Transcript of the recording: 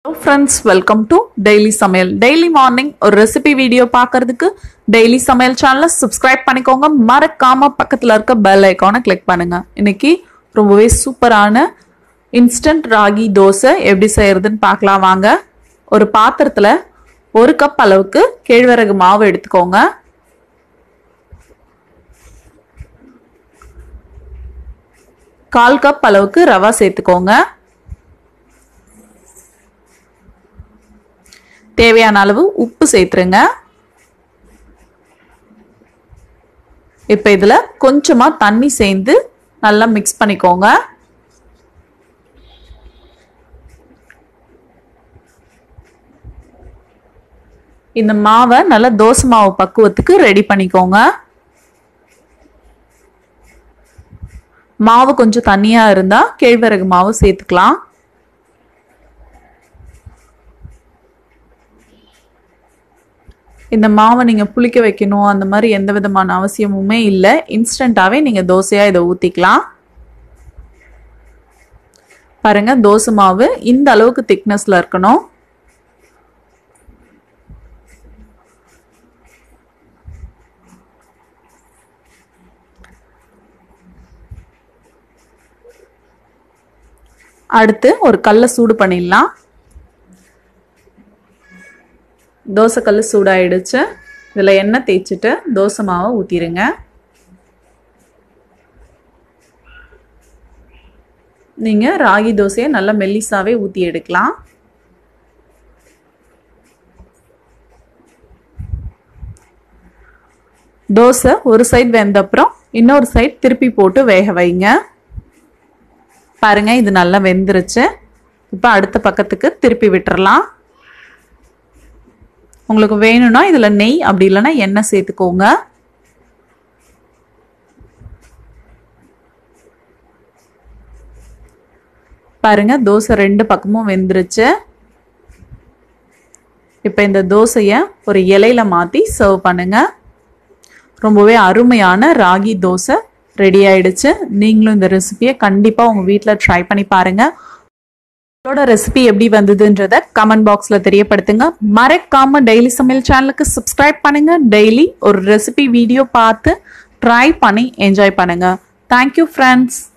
hello friends welcome to daily சமையல் daily morning ஒரு recipe video பார்க்கறதுக்கு டெய்லி சமையல் சேனலை சப்ஸ்கிரைப் பண்ணிக்கோங்க மறக்காம பக்கத்தில் இருக்க பெல் ஐக்கானை கிளிக் பண்ணுங்க இன்னைக்கு ரொம்பவே சூப்பரான இன்ஸ்டன்ட் ராகி தோசை எப்படி செய்யறதுன்னு பார்க்கலாம் வாங்க ஒரு பாத்திரத்தில் ஒரு கப் அளவுக்கு கேழ்வரகு மாவு எடுத்துக்கோங்க கால் கப் அளவுக்கு ரவா சேர்த்துக்கோங்க தேவையான அளவு உப்பு சேர்த்துருங்க இப்போ இதில் கொஞ்சமாக தண்ணி சேர்ந்து நல்லா மிக்ஸ் பண்ணிக்கோங்க இந்த மாவை நல்லா தோசை மாவு பக்குவத்துக்கு ரெடி பண்ணிக்கோங்க மாவு கொஞ்சம் தண்ணியாக இருந்தால் கேழ்வரகு மாவு சேர்த்துக்கலாம் இந்த மாவை நீங்கள் புளிக்க வைக்கணும் அந்த மாதிரி எந்த விதமான அவசியமுமே இல்லை இன்ஸ்டண்ட்டாகவே நீங்கள் தோசையாக இதை ஊற்றிக்கலாம் பாருங்க தோசை மாவு இந்த அளவுக்கு திக்னஸில் இருக்கணும் அடுத்து ஒரு கல்லை சூடு பண்ணிடலாம் தோசைக்கல் சூடாயிடுச்சு இதில் எண்ணெய் தேய்ச்சிட்டு தோசை மாவை ஊற்றிடுங்க நீங்கள் ராகி தோசையை நல்லா மெல்லிசாவே ஊற்றி எடுக்கலாம் தோசை ஒரு சைடு வெந்த அப்புறம் இன்னொரு சைடு திருப்பி போட்டு வேக வைங்க பாருங்க இது நல்லா வெந்துருச்சு இப்போ அடுத்த பக்கத்துக்கு திருப்பி விட்டுறலாம் உங்களுக்கு வேணும்னா இதில் நெய் அப்படி இல்லைன்னா எண்ணெய் சேர்த்துக்கோங்க பாருங்க தோசை ரெண்டு பக்கமும் வெந்துருச்சு இப்போ இந்த தோசையை ஒரு இலையில மாற்றி சர்வ் பண்ணுங்க ரொம்பவே அருமையான ராகி தோசை ரெடி ஆயிடுச்சு நீங்களும் இந்த ரெசிபியை கண்டிப்பாக உங்கள் வீட்டில் ட்ரை பண்ணி பாருங்கள் உங்களோட ரெசிபி எப்படி வந்ததுன்றத கமெண்ட் பாக்ஸ்ல தெரியப்படுத்துங்க மறக்காம டெய்லி சமையல் சேனலுக்கு சப்ஸ்கிரைப் பண்ணுங்க டெய்லி ஒரு ரெசிபி வீடியோ பார்த்து ட்ரை பண்ணி என்ஜாய் பண்ணுங்க தேங்க்யூ ஃப்ரெண்ட்ஸ்